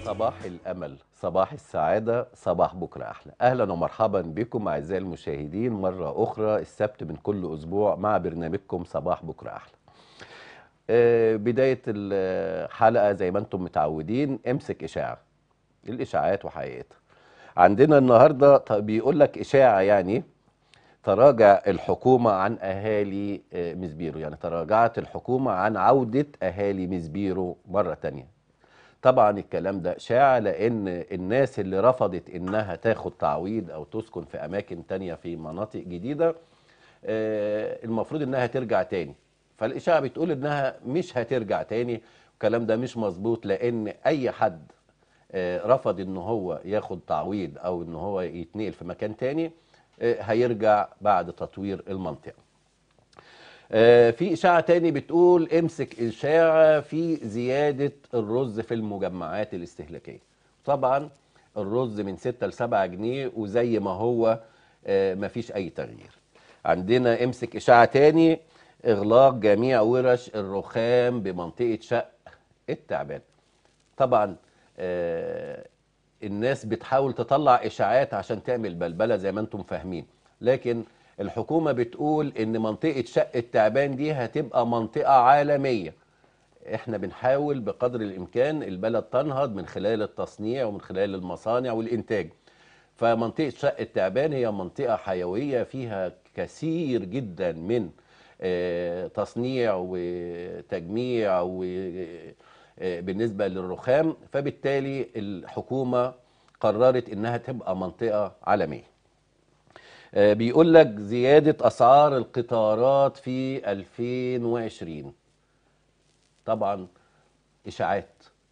صباح الأمل صباح السعادة صباح بكرة أحلى أهلا ومرحبا بكم أعزائي المشاهدين مرة أخرى السبت من كل أسبوع مع برنامجكم صباح بكرة أحلى آه، بداية الحلقة زي ما أنتم متعودين امسك إشاعة الإشاعات وحقيقتها عندنا النهاردة ط- بيقول لك إشاعة يعني تراجع الحكومة عن أهالي آه، مزبيرو يعني تراجعت الحكومة عن عودة أهالي مزبيرو مرة تانية طبعا الكلام ده شاع لان الناس اللي رفضت انها تاخد تعويض او تسكن في اماكن تانية في مناطق جديدة آه، المفروض انها ترجع تاني فالاشاعة بتقول انها مش هترجع تاني الكلام ده مش مظبوط لان اي حد آه، رفض ان هو ياخد تعويض او ان هو يتنقل في مكان تاني آه، هيرجع بعد تطوير المنطقة آه، في إشاعة تاني بتقول امسك إشاعة في زيادة الرز في المجمعات الاستهلاكية طبعا الرز من 6 ل 7 جنيه وزي ما هو آه، مفيش أي تغيير عندنا امسك إشاعة تاني إغلاق جميع ورش الرخام بمنطقة شق التعبان طبعا آه، الناس بتحاول تطلع اشاعات عشان تعمل بلبله زي ما انتم فاهمين لكن الحكومه بتقول ان منطقه شق التعبان دي هتبقى منطقه عالميه احنا بنحاول بقدر الامكان البلد تنهض من خلال التصنيع ومن خلال المصانع والانتاج فمنطقه شق التعبان هي منطقه حيويه فيها كثير جدا من آه، تصنيع وتجميع وبالنسبه للرخام فبالتالي الحكومه قررت انها تبقى منطقه عالميه آه، بيقول لك زياده اسعار القطارات في 2020 طبعا اشاعات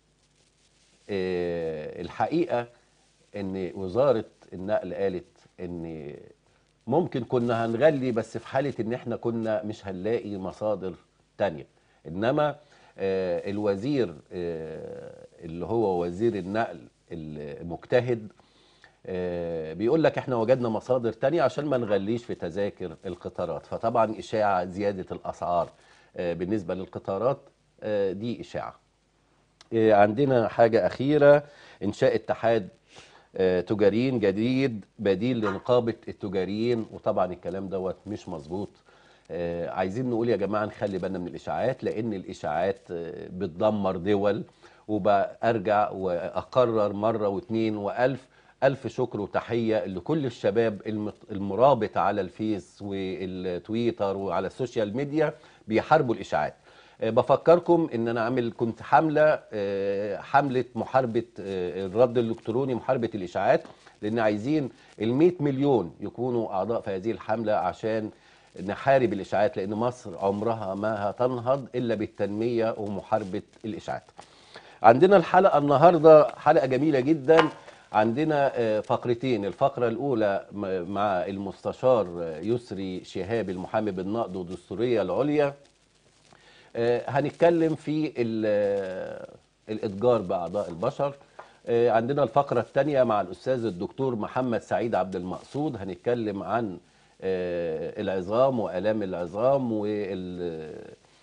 آه، الحقيقه ان وزاره النقل قالت ان ممكن كنا هنغلي بس في حاله ان احنا كنا مش هنلاقي مصادر تانية انما آه، الوزير آه، اللي هو وزير النقل المجتهد آه، بيقول لك احنا وجدنا مصادر تانية عشان ما نغليش في تذاكر القطارات فطبعا اشاعه زياده الاسعار آه، بالنسبه للقطارات آه، دي اشاعه آه، عندنا حاجة أخيرة إنشاء اتحاد آه، تجاريين جديد بديل لنقابة التجاريين وطبعا الكلام دوت مش مظبوط آه، عايزين نقول يا جماعة نخلي بالنا من الإشاعات لأن الإشاعات آه، بتدمر دول وبأرجع وأقرر مرة واثنين وألف ألف شكر وتحية لكل الشباب المت- المرابط على الفيس والتويتر وعلى السوشيال ميديا بيحاربوا الإشاعات آه، بفكركم ان انا عامل كنت حمله آه، حمله محاربه آه، الرد الالكتروني محاربه الاشاعات لان عايزين ال 100 مليون يكونوا اعضاء في هذه الحمله عشان نحارب الاشاعات لان مصر عمرها ما هتنهض الا بالتنميه ومحاربه الاشاعات. عندنا الحلقه النهارده حلقه جميله جدا عندنا آه، فقرتين الفقره الاولى م- مع المستشار آه، يسري شهاب المحامي بالنقد والدستوريه العليا آه، هنتكلم في ال- آه، الاتجار باعضاء البشر آه، عندنا الفقره الثانيه مع الاستاذ الدكتور محمد سعيد عبد المقصود هنتكلم عن آه، العظام والام العظام وال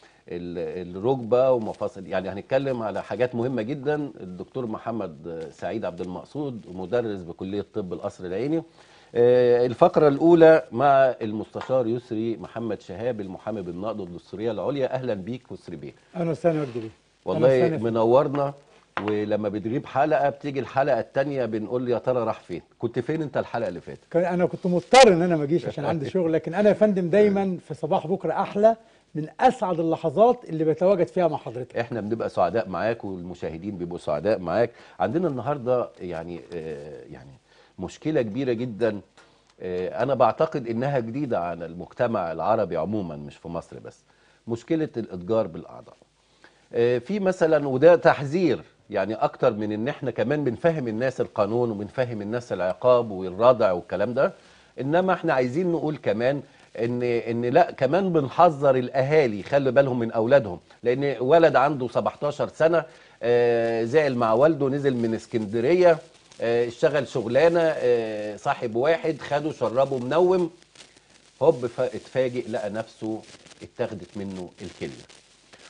ال- الركبه ومفاصل يعني هنتكلم على حاجات مهمه جدا الدكتور محمد سعيد عبد المقصود مدرس بكليه طب القصر العيني آه، الفقره الاولى مع المستشار يسري محمد شهاب المحامي بالنقد والدستوريه العليا اهلا بيك يسري بيه اهلا وسهلا وجدي بيه والله أهلا وسهلا فيك. منورنا ولما بتغيب حلقه بتيجي الحلقه الثانيه بنقول يا ترى راح فين كنت فين انت الحلقه اللي فاتت كان انا كنت مضطر ان انا ما اجيش عشان عندي شغل لكن انا يا فندم دايما في صباح بكره احلى من اسعد اللحظات اللي بتواجد فيها مع حضرتك احنا بنبقى سعداء معاك والمشاهدين بيبقوا سعداء معاك عندنا النهارده يعني آه، يعني مشكله كبيره جدا آه، انا بعتقد انها جديده على المجتمع العربي عموما مش في مصر بس مشكله الاتجار بالاعضاء آه، في مثلا وده تحذير يعني اكتر من ان احنا كمان بنفهم الناس القانون وبنفهم الناس العقاب والردع والكلام ده انما احنا عايزين نقول كمان ان ان لا كمان بنحذر الاهالي خلي بالهم من اولادهم لان ولد عنده 17 سنه آه، زعل مع والده نزل من اسكندريه آه، اشتغل شغلانه آه، صاحب واحد خده شربه منوم هوب ف- اتفاجئ لقى نفسه اتاخدت منه الكليه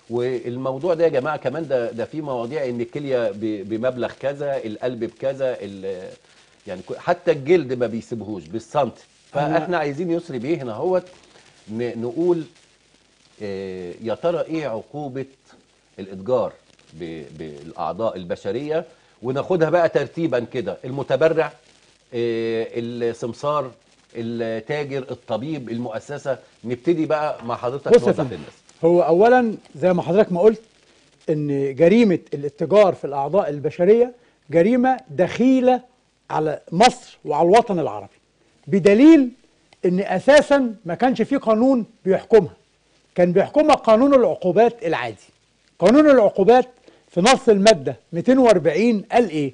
والموضوع ده يا جماعه كمان ده ده في مواضيع ان الكليه ب- بمبلغ كذا القلب بكذا ال- يعني كو- حتى الجلد ما بيسيبهوش بالسنتي فاحنا عايزين يسري بيه هنا هوت ن- نقول آه، يا ترى ايه عقوبه الاتجار ب- بالاعضاء البشريه وناخدها بقى ترتيبا كده المتبرع آه، السمسار التاجر الطبيب المؤسسه نبتدي بقى مع حضرتك بص يا نوضح فندم للناس هو اولا زي ما حضرتك ما قلت ان جريمه الاتجار في الاعضاء البشريه جريمه دخيله على مصر وعلى الوطن العربي بدليل ان اساسا ما كانش في قانون بيحكمها كان بيحكمها قانون العقوبات العادي قانون العقوبات في نص الماده 240 قال ايه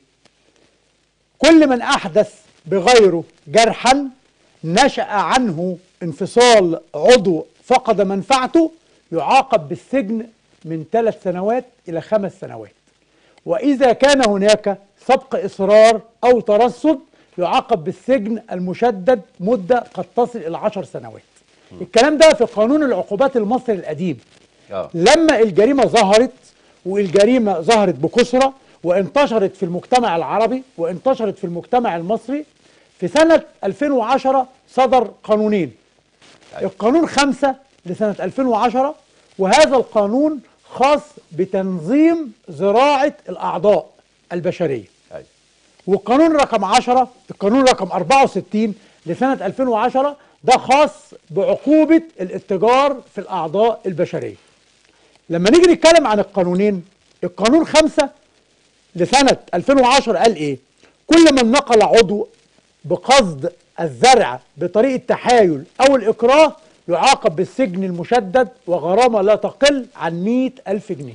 كل من أحدث بغيره جرحا نشأ عنه انفصال عضو فقد منفعته يعاقب بالسجن من ثلاث سنوات إلى خمس سنوات وإذا كان هناك سبق إصرار أو ترصد يعاقب بالسجن المشدد مدة قد تصل إلى عشر سنوات الكلام ده في قانون العقوبات المصري القديم اه لما الجريمة ظهرت والجريمة ظهرت بكثرة وانتشرت في المجتمع العربي وانتشرت في المجتمع المصري في سنة 2010 صدر قانونين القانون خمسة لسنة 2010 وهذا القانون خاص بتنظيم زراعة الأعضاء البشرية ايوه والقانون رقم 10 القانون رقم 64 لسنة 2010 ده خاص بعقوبة الاتجار في الأعضاء البشرية لما نيجي نتكلم عن القانونين القانون 5 لسنة 2010 قال إيه كل من نقل عضو بقصد الزرع بطريقة تحايل أو الإكراه يعاقب بالسجن المشدد وغرامة لا تقل عن 100 ألف جنيه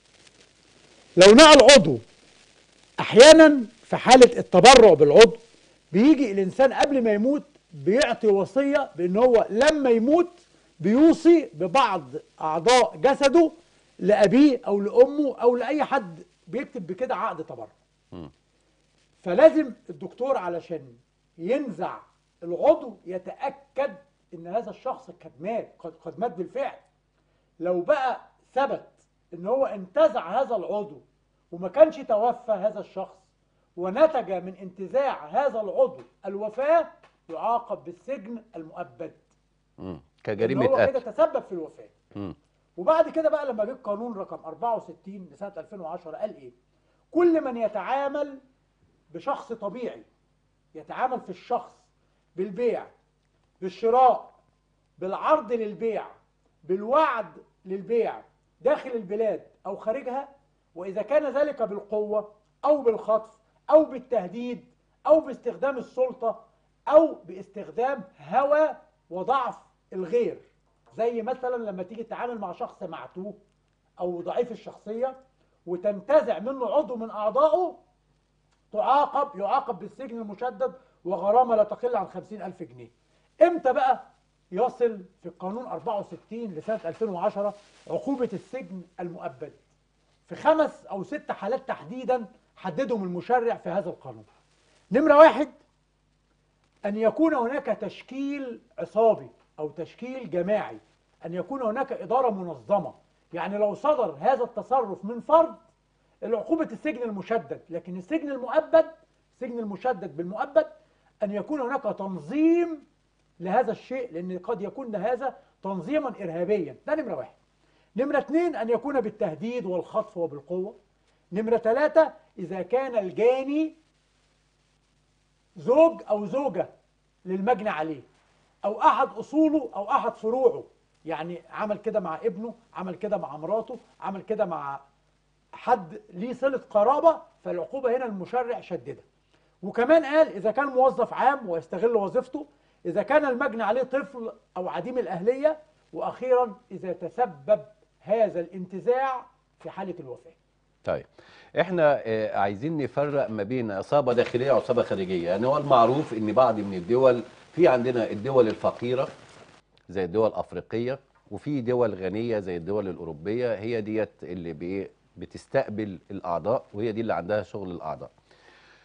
لو نقل عضو احيانا في حاله التبرع بالعضو بيجي الانسان قبل ما يموت بيعطي وصيه بان هو لما يموت بيوصي ببعض اعضاء جسده لابيه او لامه او لاي حد بيكتب بكده عقد تبرع مم. فلازم الدكتور علشان ينزع العضو يتاكد ان هذا الشخص قد مات قد قد مات بالفعل لو بقى ثبت ان هو انتزع هذا العضو وما كانش توفى هذا الشخص ونتج من انتزاع هذا العضو الوفاة يعاقب بالسجن المؤبد مم. إن كجريمه هو كده قتل تسبب في الوفاة مم. وبعد كده بقى لما جه القانون رقم 64 لسنة 2010 قال ايه كل من يتعامل بشخص طبيعي يتعامل في الشخص بالبيع بالشراء بالعرض للبيع بالوعد للبيع داخل البلاد او خارجها واذا كان ذلك بالقوه او بالخطف او بالتهديد او باستخدام السلطه او باستخدام هوى وضعف الغير زي مثلا لما تيجي تتعامل مع شخص معتوه او ضعيف الشخصيه وتنتزع منه عضو من اعضائه تعاقب يعاقب بالسجن المشدد وغرامة لا تقل عن خمسين ألف جنيه امتى بقى يصل في القانون 64 لسنة 2010 عقوبة السجن المؤبد في خمس أو ست حالات تحديدا حددهم المشرع في هذا القانون نمرة واحد أن يكون هناك تشكيل عصابي أو تشكيل جماعي أن يكون هناك إدارة منظمة يعني لو صدر هذا التصرف من فرد العقوبة السجن المشدد لكن السجن المؤبد السجن المشدد بالمؤبد أن يكون هناك تنظيم لهذا الشيء لأن قد يكون هذا تنظيما إرهابيا ده نمرة واحد نمرة اثنين أن يكون بالتهديد والخطف وبالقوة نمرة ثلاثة إذا كان الجاني زوج أو زوجة للمجني عليه أو أحد أصوله أو أحد فروعه يعني عمل كده مع ابنه عمل كده مع مراته عمل كده مع حد ليه صلة قرابة فالعقوبة هنا المشرع شددها وكمان قال إذا كان موظف عام ويستغل وظيفته إذا كان المجني عليه طفل أو عديم الأهلية وأخيرا إذا تسبب هذا الانتزاع في حالة الوفاة طيب احنا آه، عايزين نفرق ما بين عصابه داخليه وعصابه خارجيه يعني هو المعروف ان بعض من الدول في عندنا الدول الفقيره زي الدول الافريقيه وفي دول غنيه زي الدول الاوروبيه هي ديت اللي بي- بتستقبل الاعضاء وهي دي اللي عندها شغل الاعضاء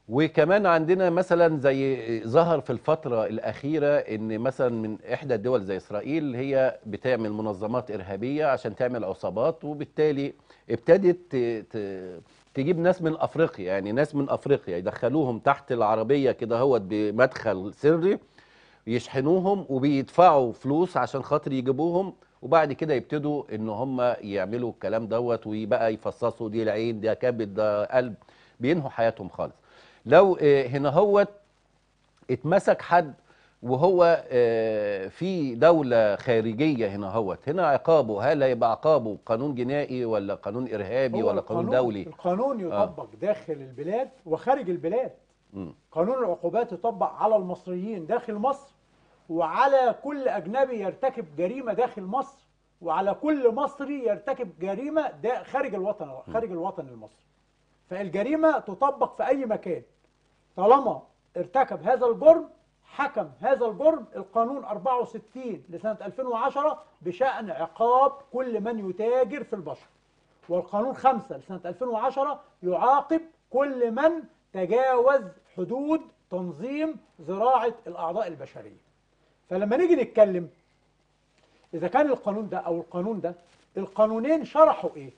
وكمان عندنا مثلا زي ظهر في الفترة الأخيرة إن مثلا من إحدى الدول زي إسرائيل هي بتعمل منظمات إرهابية عشان تعمل عصابات وبالتالي ابتدت ت- ت- تجيب ناس من أفريقيا يعني ناس من أفريقيا يدخلوهم تحت العربية كده هوت بمدخل سري يشحنوهم وبيدفعوا فلوس عشان خاطر يجيبوهم وبعد كده يبتدوا ان هم يعملوا الكلام دوت ويبقى يفصصوا دي العين ده كبد ده قلب بينهوا حياتهم خالص لو آه، هنا هوت اتمسك حد وهو آه، في دولة خارجية هنا هوت هنا عقابه هل هيبقى عقابه قانون جنائي ولا قانون إرهابي هو ولا قانون القانون- دولي القانون يطبق داخل البلاد وخارج البلاد مم. قانون العقوبات يطبق على المصريين داخل مصر وعلى كل أجنبي يرتكب جريمة داخل مصر وعلى كل مصري يرتكب جريمة دا خارج الوطن خارج الوطن المصري فالجريمة تطبق في أي مكان طالما ارتكب هذا الجرم حكم هذا الجرم القانون 64 لسنة 2010 بشأن عقاب كل من يتاجر في البشر والقانون 5 لسنة 2010 يعاقب كل من تجاوز حدود تنظيم زراعة الأعضاء البشرية فلما نيجي نتكلم إذا كان القانون ده أو القانون ده القانونين شرحوا إيه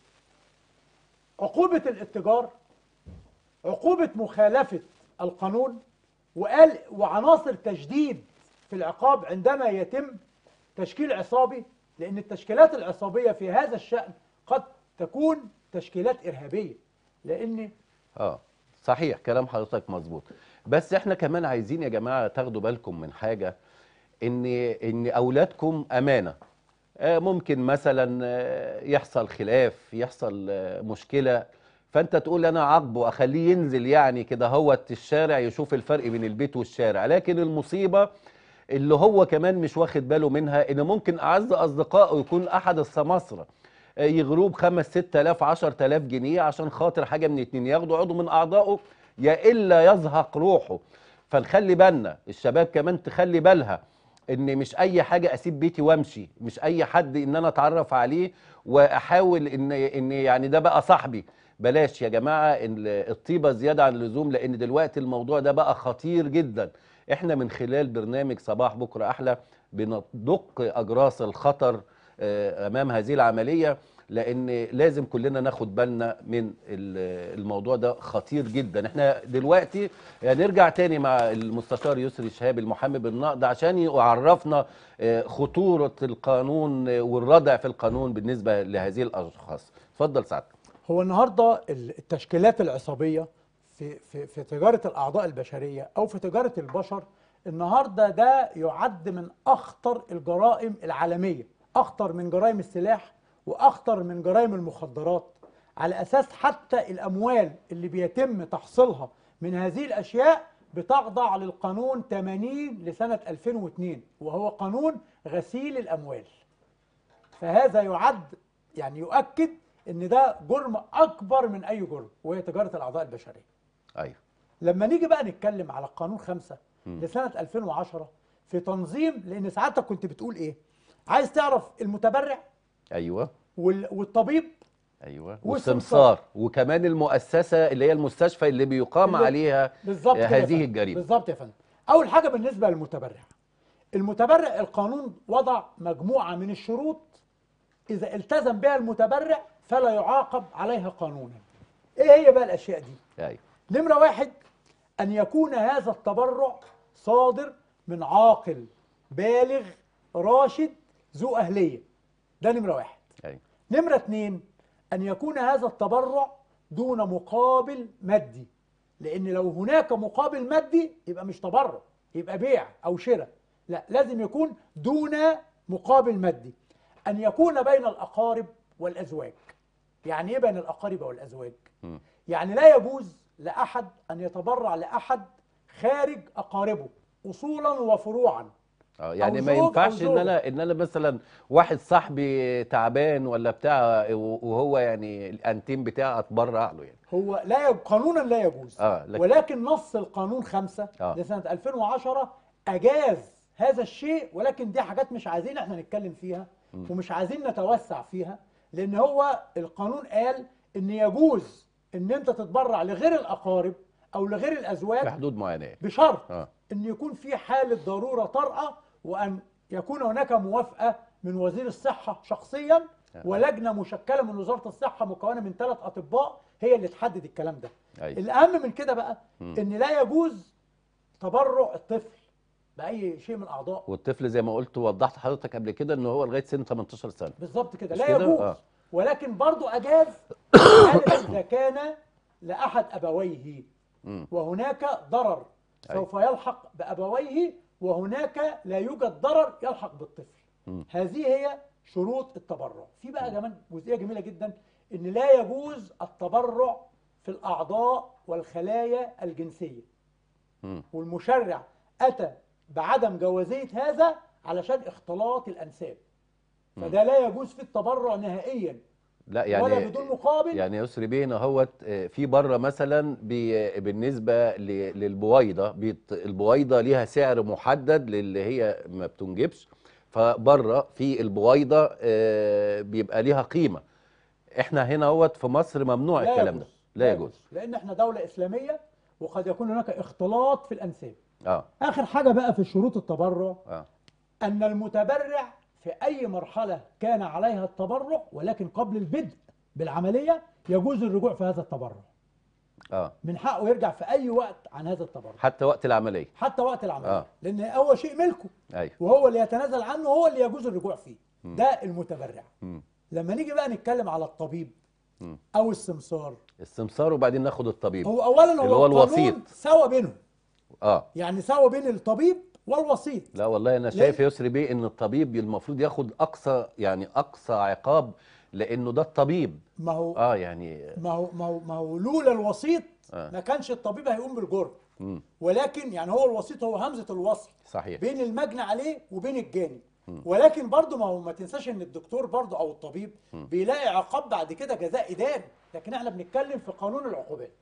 عقوبة الاتجار عقوبة مخالفة القانون وقال وعناصر تجديد في العقاب عندما يتم تشكيل عصابي لأن التشكيلات العصابية في هذا الشأن قد تكون تشكيلات إرهابية لأن اه صحيح كلام حضرتك مظبوط بس احنا كمان عايزين يا جماعه تاخدوا بالكم من حاجه ان ان اولادكم امانه آه، ممكن مثلا آه، يحصل خلاف يحصل آه، مشكله فانت تقول انا عاقبه اخليه ينزل يعني كده هوت الشارع يشوف الفرق بين البيت والشارع لكن المصيبه اللي هو كمان مش واخد باله منها ان ممكن اعز اصدقائه يكون احد السماسره آه، يغروه بخمس ست الاف عشر تلاف جنيه عشان خاطر حاجه من اتنين ياخدوا عضو من اعضائه يا الا يزهق روحه فنخلي بالنا الشباب كمان تخلي بالها ان مش اي حاجه اسيب بيتي وامشي مش اي حد ان انا اتعرف عليه واحاول ان ان يعني ده بقى صاحبي بلاش يا جماعه ال- الطيبه زياده عن اللزوم لان دلوقتي الموضوع ده بقى خطير جدا احنا من خلال برنامج صباح بكره احلى بندق اجراس الخطر آه، امام هذه العمليه لان لازم كلنا ناخد بالنا من ال- الموضوع ده خطير جدا احنا دلوقتي نرجع تاني مع المستشار يسري شهاب المحامي بالنقد عشان يعرفنا آه، خطوره القانون آه، والردع في القانون بالنسبه لهذه الاشخاص اتفضل سعادتك هو النهارده ال- التشكيلات العصابيه في في في تجاره الاعضاء البشريه او في تجاره البشر النهارده ده يعد من اخطر الجرائم العالميه اخطر من جرائم السلاح واخطر من جرائم المخدرات على اساس حتى الاموال اللي بيتم تحصيلها من هذه الاشياء بتخضع للقانون 80 لسنه 2002 وهو قانون غسيل الاموال فهذا يعد يعني يؤكد ان ده جرم اكبر من اي جرم وهي تجاره الاعضاء البشريه ايوه لما نيجي بقى نتكلم على القانون 5 لسنه 2010 في تنظيم لان ساعتك كنت بتقول ايه عايز تعرف المتبرع ايوه وال- والطبيب ايوه والسمسار. والسمسار وكمان المؤسسه اللي هي المستشفى اللي بيقام اللي- عليها بالظبط كده يا هذه فندم. الجريمه بالظبط يا فندم اول حاجه بالنسبه للمتبرع المتبرع القانون وضع مجموعه من الشروط اذا التزم بها المتبرع فلا يعاقب عليها قانونا ايه هي بقى الاشياء دي ايوه نمرة واحد أن يكون هذا التبرع صادر من عاقل بالغ راشد ذو أهلية ده نمرة واحد ايوه نمرة اتنين أن يكون هذا التبرع دون مقابل مادي لأن لو هناك مقابل مادي يبقى مش تبرع يبقى بيع أو شراء لا لازم يكون دون مقابل مادي أن يكون بين الأقارب والأزواج يعني إيه بين الأقارب والأزواج؟ مم. يعني لا يجوز لأحد أن يتبرع لأحد خارج أقاربه أصولا وفروعا اه يعني أو ما زوج أو ينفعش ان زوجة. انا ان انا مثلا واحد صاحبي تعبان ولا بتاع وهو يعني الانتيم بتاعه اتبرع له يعني هو لا يج... قانونا لا يجوز اه لكن ولكن نص القانون خمسة آه. لسنة 2010 أجاز هذا الشيء ولكن دي حاجات مش عايزين احنا نتكلم فيها ومش عايزين نتوسع فيها لأن هو القانون قال إن يجوز إن أنت تتبرع لغير الأقارب او لغير في الازواج حدود معينه بشرط اه ان يكون في حاله ضروره طارئه وان يكون هناك موافقه من وزير الصحه شخصيا ولجنه مشكله من وزاره الصحه مكونه من ثلاث اطباء هي اللي تحدد الكلام ده ايوه الاهم من كده بقى مم. ان لا يجوز تبرع الطفل باي شيء من اعضاء والطفل زي ما قلت وضحت حضرتك قبل كده ان هو لغايه سن 18 سنه بالظبط كده مش لا كده؟ يجوز آه. ولكن برضو اجاز في حالة اذا كان لاحد ابويه مم. وهناك ضرر أيوة. سوف يلحق بابويه وهناك لا يوجد ضرر يلحق بالطفل مم. هذه هي شروط التبرع في بقى كمان جزئيه جميله جدا ان لا يجوز التبرع في الاعضاء والخلايا الجنسيه مم. والمشرع اتى بعدم جوازيه هذا علشان اختلاط الانساب فده لا يجوز في التبرع نهائيا لا يعني ولا بدون مقابل يعني يسري بينا اهوت آه، في بره مثلا بي بالنسبه ل- للبويضه بيت- البويضه ليها سعر محدد للي هي ما بتنجبش فبره في البويضه آه، بيبقى ليها قيمه احنا هنا اهوت في مصر ممنوع الكلام ده لا يجوز لان احنا دوله اسلاميه وقد يكون هناك اختلاط في الانساب اه اخر حاجه بقى في شروط التبرع اه ان المتبرع في اي مرحله كان عليها التبرع ولكن قبل البدء بالعمليه يجوز الرجوع في هذا التبرع اه من حقه يرجع في اي وقت عن هذا التبرع حتى وقت العمليه حتى وقت العمليه آه. لان هو شيء ملكه ايوه وهو اللي يتنازل عنه هو اللي يجوز الرجوع فيه ده المتبرع مم. لما نيجي بقى نتكلم على الطبيب مم. او السمسار السمسار وبعدين ناخد الطبيب هو اولا هو, اللي هو القانون الوسيط. سوا بينهم اه يعني سوا بين الطبيب والوسيط لا والله انا ليه؟ شايف يا يسري بيه ان الطبيب المفروض ياخد اقصى يعني اقصى عقاب لانه ده الطبيب ما هو اه يعني ما هو ما هو ما هو لولا الوسيط آه. ما كانش الطبيب هيقوم بالجرم مم. ولكن يعني هو الوسيط هو همزه الوصل صحيح بين المجني عليه وبين الجاني ولكن برضه ما هو ما تنساش ان الدكتور برضه او الطبيب بيلاقي عقاب بعد كده جزاء اداري لكن احنا بنتكلم في قانون العقوبات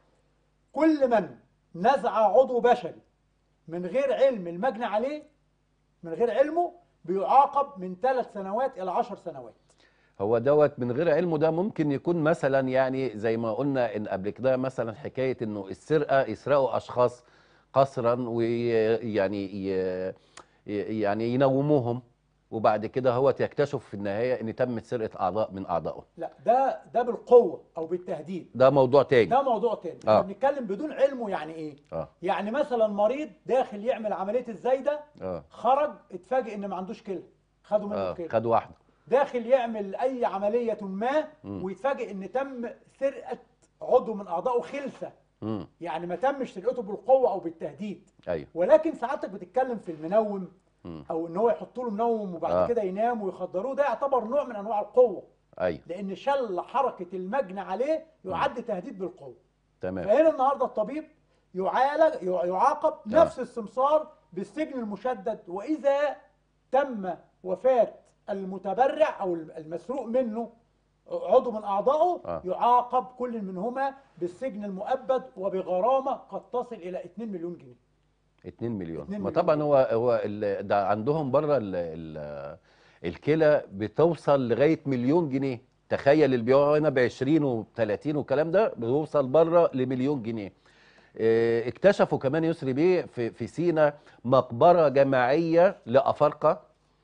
كل من نزع عضو بشري من غير علم المجني عليه من غير علمه بيعاقب من ثلاث سنوات الى عشر سنوات هو دوت من غير علمه ده ممكن يكون مثلا يعني زي ما قلنا ان قبل كده مثلا حكايه انه السرقه يسرقوا اشخاص قسرا ويعني ي- يعني ينوموهم وبعد كده هو يكتشف في النهايه ان تمت سرقه اعضاء من اعضائهم لا ده ده بالقوه او بالتهديد ده موضوع تاني ده موضوع تاني آه. احنا بنتكلم بدون علمه يعني ايه اه يعني مثلا مريض داخل يعمل عمليه الزايده اه خرج اتفاجئ ان ما عندوش كلى خدوا منه اه الكلى خد واحده داخل يعمل اي عمليه ما مم. ويتفاجئ ان تم سرقه عضو من اعضائه خلسه امم يعني ما تمش سرقته بالقوه او بالتهديد ايوه ولكن ساعتك بتتكلم في المنوم مم. او ان هو يحطوا له منوم وبعد آه. كده ينام ويخدروه ده يعتبر نوع من انواع القوه ايوه لان شل حركه المجني عليه يعد تهديد بالقوه تمام فهنا النهارده الطبيب يعالج يع- يعاقب نفس السمسار بالسجن المشدد واذا تم وفاه المتبرع او المسروق منه عضو من اعضائه آه. يعاقب كل منهما بالسجن المؤبد وبغرامه قد تصل الى 2 مليون جنيه 2 مليون 2 ما مليون طبعا جنيه. هو هو ال- ده عندهم بره ال ال الكلى بتوصل لغايه مليون جنيه تخيل اللي بيبيعوا هنا ب 20 و 30 والكلام ده بيوصل بره لمليون جنيه اه، اكتشفوا كمان يسري بيه في في سينا مقبره جماعيه لافارقه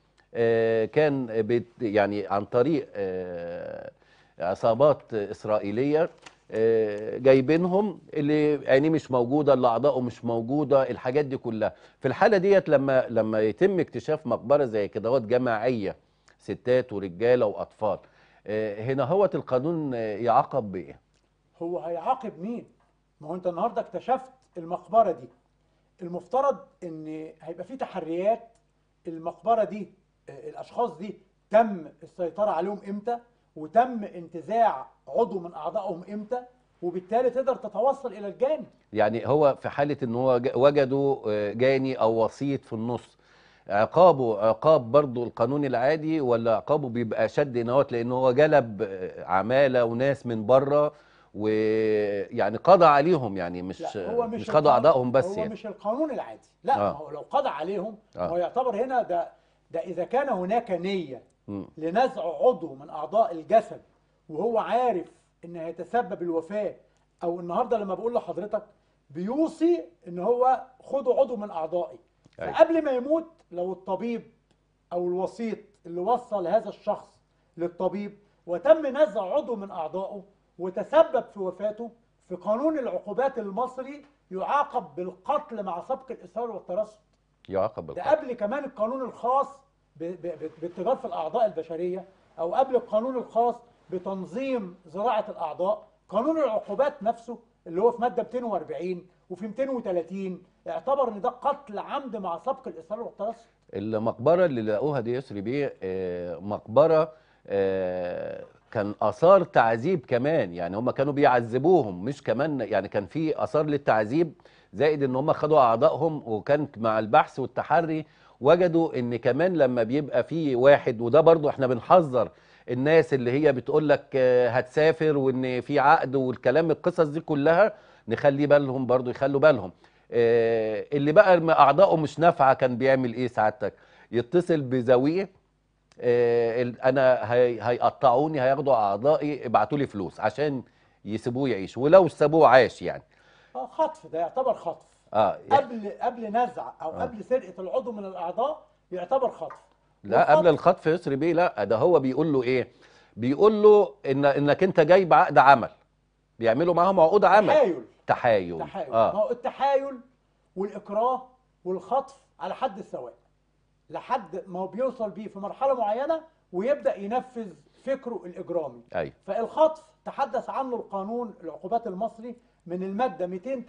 اه، كان بت يعني عن طريق اه، عصابات اسرائيليه اه، جايبينهم اللي عينيه مش موجوده اللي اعضائه مش موجوده الحاجات دي كلها في الحاله ديت لما لما يتم اكتشاف مقبره زي كده جماعيه ستات ورجاله واطفال اه، هنا هوت القانون اه، يعاقب بايه هو هيعاقب مين؟ ما هو انت النهارده اكتشفت المقبره دي المفترض ان هيبقى في تحريات المقبره دي آه، الاشخاص دي تم السيطره عليهم امتى وتم انتزاع عضو من اعضائهم امتى وبالتالي تقدر تتوصل الى الجاني يعني هو في حالة ان هو ج- وجدوا آه، جاني او وسيط في النص عقابه عقاب برضو القانون العادي ولا عقابه بيبقى شد نوات لان هو جلب آه، عمالة وناس من بره ويعني قضى عليهم يعني مش لا هو مش مش خدوا القانون- اعضائهم بس هو يعني مش القانون العادي لا آه. ما هو لو قضى عليهم آه. هو يعتبر هنا ده ده اذا كان هناك نيه مم. لنزع عضو من اعضاء الجسد وهو عارف ان هيتسبب الوفاه او النهارده لما بقول لحضرتك بيوصي ان هو خدوا عضو من اعضائي أيوة. فقبل ما يموت لو الطبيب او الوسيط اللي وصل هذا الشخص للطبيب وتم نزع عضو من اعضائه وتسبب في وفاته في قانون العقوبات المصري يعاقب بالقتل مع سبق الاصرار والترصد يعاقب ده بالقتل قبل كمان القانون الخاص ب- ب- ب- بالتجار في الاعضاء البشريه او قبل القانون الخاص بتنظيم زراعه الاعضاء قانون العقوبات نفسه اللي هو في ماده 240 وفي 230 اعتبر ان ده قتل عمد مع سبق الاصرار والترصد المقبره اللي لقوها دي يسري بيه آه، مقبره آه، كان اثار تعذيب كمان يعني هم كانوا بيعذبوهم مش كمان يعني كان في اثار للتعذيب زائد ان هم خدوا اعضائهم وكانت مع البحث والتحري وجدوا ان كمان لما بيبقى في واحد وده برضو احنا بنحذر الناس اللي هي بتقول لك آه، هتسافر وان في عقد والكلام القصص دي كلها نخلي بالهم برضو يخلوا بالهم آه، اللي بقى الم- اعضائه مش نافعه كان بيعمل ايه سعادتك يتصل بزاويه آه، ال- انا هي- هيقطعوني هياخدوا اعضائي ابعتوا لي فلوس عشان يسيبوه يعيش ولو سابوه عاش يعني اه خطف ده يعتبر خطف اه قبل قبل نزع او آه. قبل سرقه العضو من الاعضاء يعتبر خطف لا قبل الخطف يسري بيه لا ده هو بيقول له ايه بيقول له ان انك انت جاي بعقد عمل بيعملوا معاهم عقود عمل تحايل تحايل تحايل ما اه هو التحايل والاكراه والخطف على حد السواء لحد ما هو بيوصل بيه في مرحله معينه ويبدا ينفذ فكره الاجرامي ايوه فالخطف تحدث عنه القانون العقوبات المصري من الماده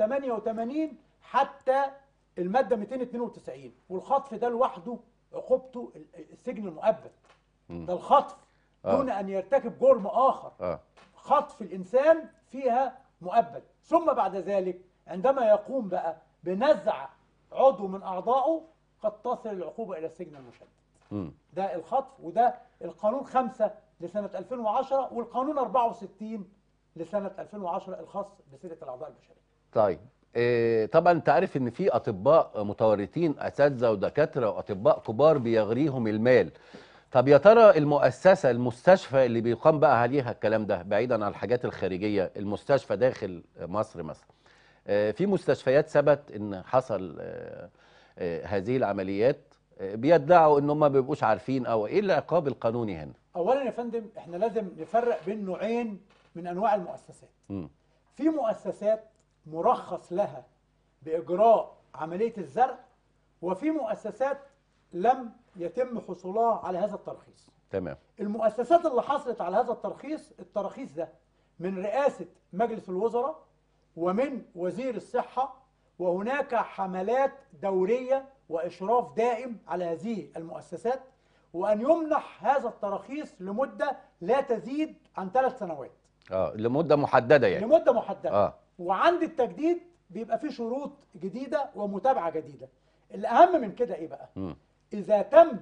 288 حتى الماده 292 والخطف ده لوحده عقوبته السجن المؤبد مم. ده الخطف آه. دون ان يرتكب جرم اخر اه خطف الإنسان فيها مؤبد ثم بعد ذلك عندما يقوم بقى بنزع عضو من أعضائه قد تصل العقوبة إلى السجن المشدد مم. ده الخطف وده القانون 5 لسنة 2010 والقانون 64 لسنة 2010 الخاص بسرقة الأعضاء البشرية طيب إيه طبعا انت عارف ان في اطباء متورطين اساتذه ودكاتره واطباء كبار بيغريهم المال طب يا ترى المؤسسه المستشفى اللي بيقام بقى عليها الكلام ده بعيدا عن الحاجات الخارجيه المستشفى داخل مصر مثلا آه، في مستشفيات ثبت ان حصل آه، آه، هذه العمليات آه، بيدعوا ان هم ما بيبقوش عارفين او ايه العقاب القانوني هنا أولا يا فندم احنا لازم نفرق بين نوعين من أنواع المؤسسات مم. في مؤسسات مرخص لها بإجراء عملية الزرع وفي مؤسسات لم يتم حصولها على هذا الترخيص تمام المؤسسات اللي حصلت على هذا الترخيص التراخيص ده من رئاسة مجلس الوزراء ومن وزير الصحة وهناك حملات دورية وإشراف دائم على هذه المؤسسات وأن يمنح هذا التراخيص لمدة لا تزيد عن ثلاث سنوات اه لمده محدده يعني لمدة محددة اه وعند التجديد بيبقى فيه شروط جديدة ومتابعة جديدة الأهم من كده إيه بقى؟ مم. إذا تم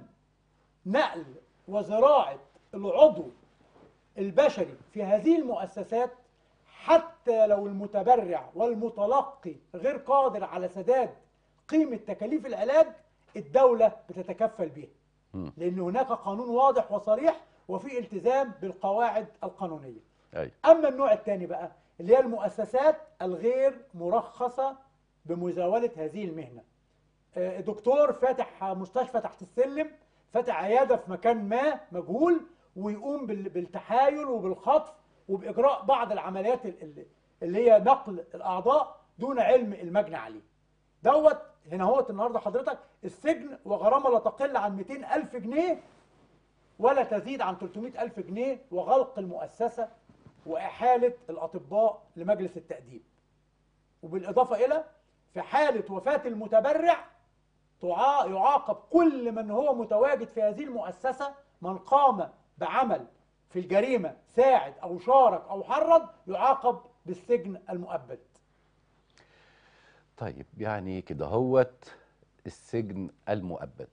نقل وزراعة العضو البشري في هذه المؤسسات حتى لو المتبرع والمتلقي غير قادر على سداد قيمة تكاليف العلاج الدولة بتتكفل بها مم. لأن هناك قانون واضح وصريح وفي التزام بالقواعد القانونية ايوه اما النوع الثاني بقى اللي هي المؤسسات الغير مرخصه بمزاوله هذه المهنه آه، دكتور فاتح مستشفى تحت السلم فاتح عياده في مكان ما مجهول ويقوم بال- بالتحايل وبالخطف وباجراء بعض العمليات ال- ال- اللي هي نقل الاعضاء دون علم المجني عليه دوت هنا هوت النهارده حضرتك السجن وغرامه لا تقل عن 200 الف جنيه ولا تزيد عن 300 ألف جنيه وغلق المؤسسة وإحالة الأطباء لمجلس التأديب وبالإضافة إلى في حالة وفاة المتبرع تعا- يعاقب كل من هو متواجد في هذه المؤسسة من قام بعمل في الجريمة ساعد أو شارك أو حرض يعاقب بالسجن المؤبد طيب يعني كده هوت السجن المؤبد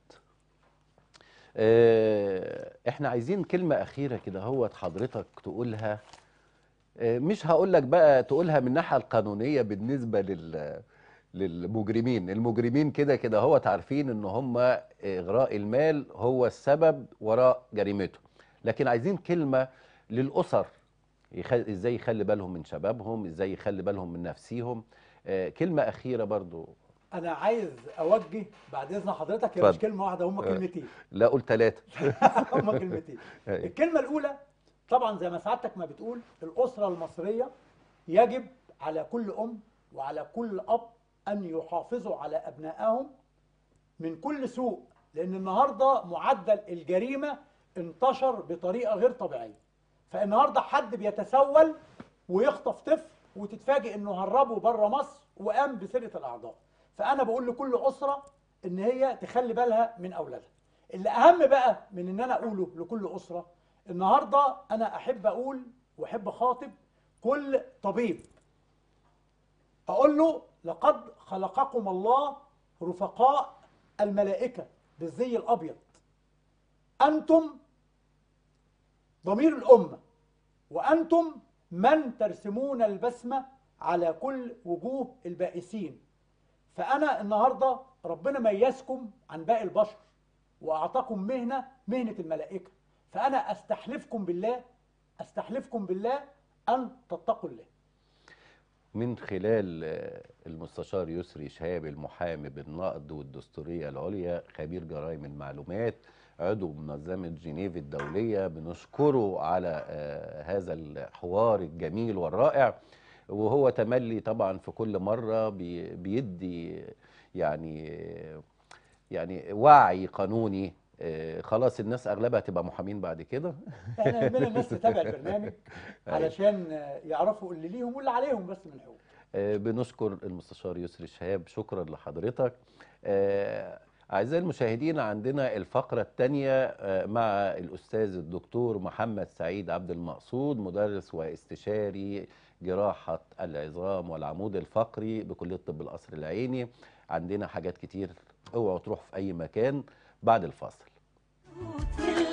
آه، احنا عايزين كلمة أخيرة كده هوت حضرتك تقولها آه، مش هقول لك بقى تقولها من الناحية القانونية بالنسبة لل للمجرمين المجرمين كده كده هو عارفين ان هم اغراء المال هو السبب وراء جريمته لكن عايزين كلمة للأسر يخ... ازاي يخلي بالهم من شبابهم ازاي يخلي بالهم من نفسيهم آه، كلمه اخيره برضو انا عايز اوجه بعد اذن حضرتك هي مش اتفضل. كلمه واحده هم آه. كلمتين لا قول ثلاثه هم كلمتين الكلمه الاولى طبعا زي ما سعادتك ما بتقول الاسره المصريه يجب على كل ام وعلى كل اب ان يحافظوا على ابنائهم من كل سوء لان النهارده معدل الجريمه انتشر بطريقه غير طبيعيه فالنهارده حد بيتسول ويخطف طفل وتتفاجئ انه هربه بره مصر وقام بسرقه الاعضاء فانا بقول لكل اسره ان هي تخلي بالها من اولادها اللي اهم بقى من ان انا اقوله لكل اسره النهارده انا احب اقول واحب اخاطب كل طبيب اقول له لقد خلقكم الله رفقاء الملائكه بالزي الابيض انتم ضمير الامه وانتم من ترسمون البسمه على كل وجوه البائسين فانا النهارده ربنا ميزكم عن باقي البشر واعطاكم مهنه مهنه الملائكه فانا استحلفكم بالله استحلفكم بالله ان تتقوا الله من خلال آه، المستشار يسري شهاب المحامي بالنقد والدستورية العليا خبير جرائم المعلومات عضو منظمة جنيف الدولية بنشكره على آه، هذا الحوار الجميل والرائع وهو تملي طبعا في كل مرة بي- بيدي يعني يعني وعي قانوني آه، خلاص الناس اغلبها تبقى محامين بعد كده احنا يهمنا الناس تتابع البرنامج علشان يعرفوا اللي ليهم واللي عليهم بس من حقوق آه، بنشكر المستشار يسري شهاب شكرا لحضرتك آه، أعزائي المشاهدين عندنا الفقرة الثانية مع الأستاذ الدكتور محمد سعيد عبد المقصود مدرس واستشاري جراحة العظام والعمود الفقري بكلية طب القصر العيني عندنا حاجات كتير اوعوا تروحوا في أي مكان بعد الفاصل في